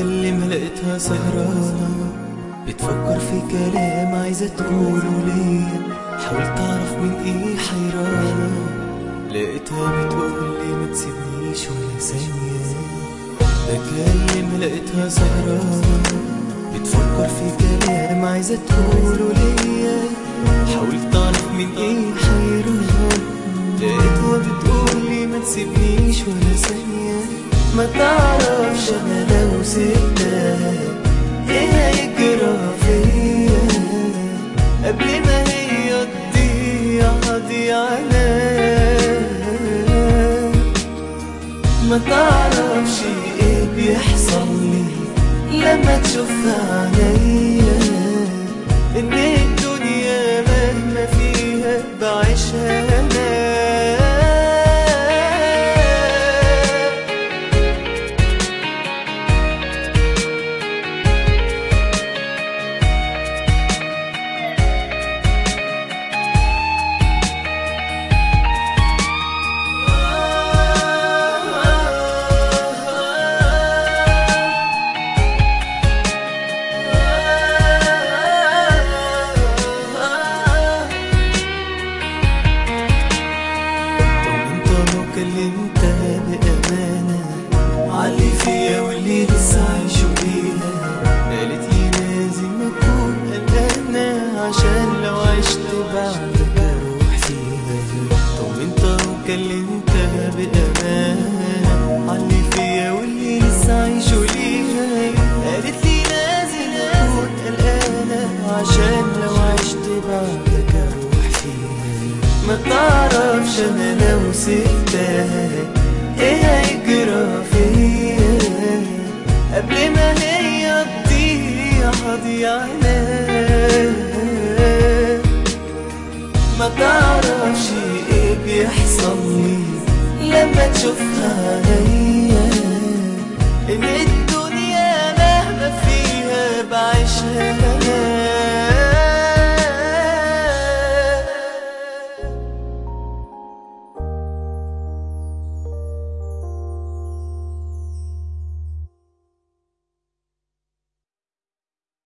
بكلمها لقيتها سهرانة بتفكر في كلام عايزة تقوله ليا حاولت أعرف من إيه حيرانة لقيتها بتقولي ما تسيبنيش ولا ثانية بكلمها لقيتها سهرانة بتفكر في كلام عايزة تقوله ليا حاولت أعرف من إيه حيرانة لقيتها بتقولي ما تسيبنيش ولا ثانية ما تعرفش أنا لو سبتها إيه هيجرى فيا قبل ما هي تضيع هضيع أنا ما تعرفش ايه بيحصل لي لما تشوفها عينيا ان الدنيا مهما فيها بعيشها انا طب لو كلمتها بأمانة علي فيا واللي لسه عايشوا بيها قالت لي لازم أكون قلقانة عشان لو عشت بعدك أروح فيها طب انت لو كلمتها بأمانة علي فيا واللي لسه عايشوا ليها قالت لي لازم أكون قلقانة عشان لو عشت بعدك أروح فيها ما تعرفش انا لو سبتها ايه هيجرى فيا قبل ما هي تضيع هضيع انا ما تعرفش ايه بيحصل لي لما تشوفها عينيا ان